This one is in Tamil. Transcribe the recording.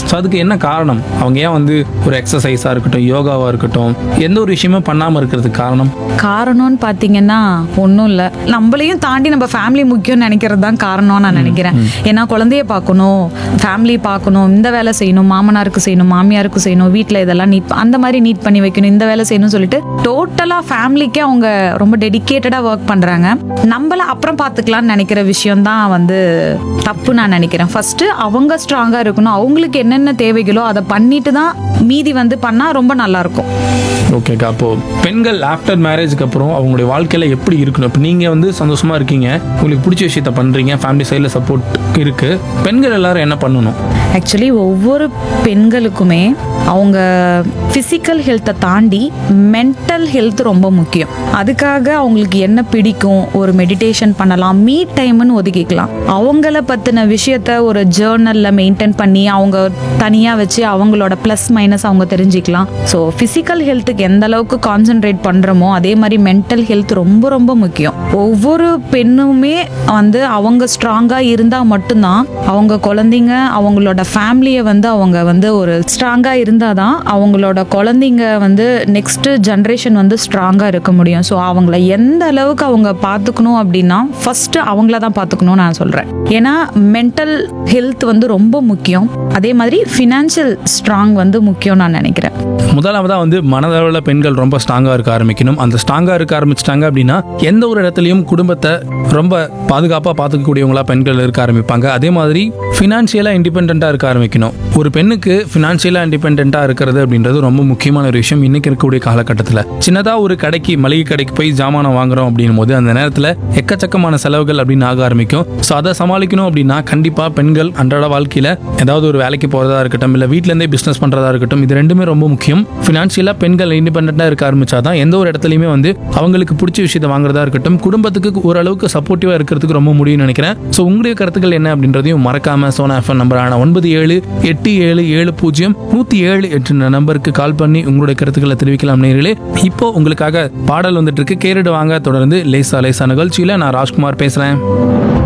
ஸோ அதுக்கு என்ன காரணம் அவங்க ஏன் வந்து ஒரு எக்ஸசைஸாக இருக்கட்டும் யோகாவாக இருக்கட்டும் எந்த ஒரு விஷயமும் பண்ணாமல் இருக்கிறதுக்கு காரணம் காரணம்னு பார்த்தீங்கன்னா ஒன்றும் இல்லை நம்மளையும் தாண்டி நம்ம ஃபேமிலி முக்கியம்னு நினைக்கிறது தான் காரணம்னு நான் நினைக்கிறேன் ஏன்னா குழந்தைய பார்க்கணும் ஃபேமிலி பார்க்கணும் இந்த வேலை செய்யணும் மாமனாருக்கு செய்யணும் மாமியாருக்கு செய்யணும் வீட்டில் இதெல்லாம் நீட் அந்த மாதிரி நீட் பண்ணி வைக்கணும் இந்த வேலை செய்யணும்னு சொல்லிட்டு டோட்டலாக ஃபேமிலிக்கே அவங்க ரொம்ப டெடிக்கேட்டடாக ஒர்க் பண்ணுறாங்க நம்மள அப்புறம் பார்த்துக்கலாம்னு நினைக்கிற விஷயம் தான் வந்து தப்பு நான் நினைக்கிறேன் ஃபர்ஸ்ட் அவங்க ஸ்ட்ராங்காக இருக்கணும் அவங்களுக்கு என்னென்ன தேவைகளோ அதை பண்ணிட்டு தான் மீதி வந்து பண்ணால் ரொம்ப நல்லா இருக்கும் ஓகேக்கா அப்போ பெண்கள் ஆஃப்டர் மேரேஜ்க்கு அப்புறம் அவங்களுடைய வாழ்க்கையில எப்படி இருக்கணும் இப்போ நீங்க வந்து சந்தோஷமா இருக்கீங்க உங்களுக்கு பிடிச்ச விஷயத்த பண்றீங்க ஃபேமிலி சைடில் சப்போர்ட் இருக்கு பெண்கள் எல்லாரும் என்ன பண்ணணும் ஆக்சுவலி ஒவ்வொரு பெண்களுக்குமே அவங்க ஃபிசிக்கல் ஹெல்த்தை தாண்டி மென்டல் ஹெல்த் ரொம்ப முக்கியம் அதுக்காக அவங்களுக்கு என்ன பிடிக்கும் ஒரு மெடிடேஷன் பண்ணலாம் மீ டைம்னு ஒதுக்கிக்கலாம் அவங்கள பற்றின விஷயத்த ஒரு ஜேர்னலில் மெயின்டைன் பண்ணி அவங்க தனியாக வச்சு அவங்களோட ப்ளஸ் மைனஸ் அவங்க தெரிஞ்சுக்கலாம் ஸோ ஃபிசிக்கல் ஹெல்த்துக்கு எந்த அளவுக்கு கான்சென்ட்ரேட் பண்ணுறோமோ அதே மாதிரி மென்டல் ஹெல்த் ரொம்ப ரொம்ப முக்கியம் ஒவ்வொரு பெண்ணுமே வந்து அவங்க ஸ்ட்ராங்காக இருந்தால் மட்டும்தான் அவங்க குழந்தைங்க அவங்களோட ஃபேமிலியை வந்து அவங்க வந்து ஒரு ஸ்ட்ராங்காக இருந்தால் தான் அவங்களோட குழந்தைங்க வந்து நெக்ஸ்ட் ஜென்ரேஷன் வந்து ஸ்ட்ராங்காக இருக்க முடியும் ஸோ அவங்கள எந்த அளவுக்கு அவங்க பார்த்துக்கணும் அப்படின்னா ஃபர்ஸ்ட் அவங்கள தான் பார்த்துக்கணும்னு நான் சொல்கிறேன் ஏன்னா மென்டல் ஹெல்த் வந்து ரொம்ப முக்கியம் அதே மாதிரி ஃபினான்ஷியல் ஸ்ட்ராங் வந்து முக்கியம் நான் நினைக்கிறேன் முதலாவதாக வந்து மனதளவில் பெண்கள் ரொம்ப ஸ்ட்ராங்காக இருக்க ஆரம்பிக்கணும் அந்த ஸ்ட்ராங்காக இருக்க ஆரம்பிச்சிட்டாங்க அப்படின்னா எந்த ஒரு இடத்துலையும் குடும்பத்தை ரொம்ப பாதுகாப்பாக பார்த்துக்கக்கூடியவங்களா பெண்கள் இருக்க ஆரம்பிப்பாங்க அதே மாதிரி ஃபினான்ஷியலாக இண்டிபெண்ட்டாக இருக்க ஆரம்பிக்கணும் ஒரு பெண்ணுக்கு ஃபினான்ஷியலாக இண்டிபெண்ட்டாக இருக்கிறது அப்படின்றது ரொம்ப முக்கியமான ஒரு விஷயம் இன்னைக்கு இருக்கக்கூடிய காலகட்டத்தில் சின்னதாக ஒரு கடைக்கு மளிகை கடைக்கு போய் ஜாமானம் வாங்குறோம் அப்படின்னும் போது அந்த நேரத்தில் எக்கச்சக்கமான செலவுகள் அப்படின்னு ஆக ஆரம்பிக்கும் ஸோ அதை சமாளிக்கணும் அப்படின்னா கண்டிப்பாக பெண்கள் அன்றாட வாழ்க்கையில் ஏதாவது ஒரு வேலைக்கு போகிறதா இருக்கட்டும் இல்லை வீட்டிலேருந்தே பிஸ்னஸ் பண்ணுறதா இருக்கட்டும் இது ரெண்டுமே ரொம்ப முக்கியம் ஃபினான்ஷியலாக பெண்கள் இண்டிபெண்ட்டாக இருக்க ஆரம்பிச்சாதான் எந்த ஒரு இடத்துலையுமே வந்து அவங்களுக்கு பிடிச்ச விஷயத்தை வாங்குறதா இருக்கட்டும் குடும்பத்துக்கு ஓரளவுக்கு சப்போர்ட்டிவாக இருக்கிறதுக்கு ரொம்ப முடியும்னு நினைக்கிறேன் ஸோ உங்களுடைய கருத்துக்கள் என்ன அப்படின்றதையும் மறக்காம சோனா எஃப்எம் நம்பரான ஒன்பது ஏழு எட்டு ஏழு ஏழு பூஜ்ஜியம் நூற்றி ஏழு என்ற நம்பருக்கு கால் பண்ணி உங்களுடைய கருத்துக்களை தெரிவிக்கலாம் நேர்களே இப்போ உங்களுக்காக பாடல் வந்துட்டு இருக்கு கேரிடு வாங்க தொடர்ந்து லேசா லேசா நிகழ்ச்சியில் நான் ராஜ்குமார் பேசுகிறேன்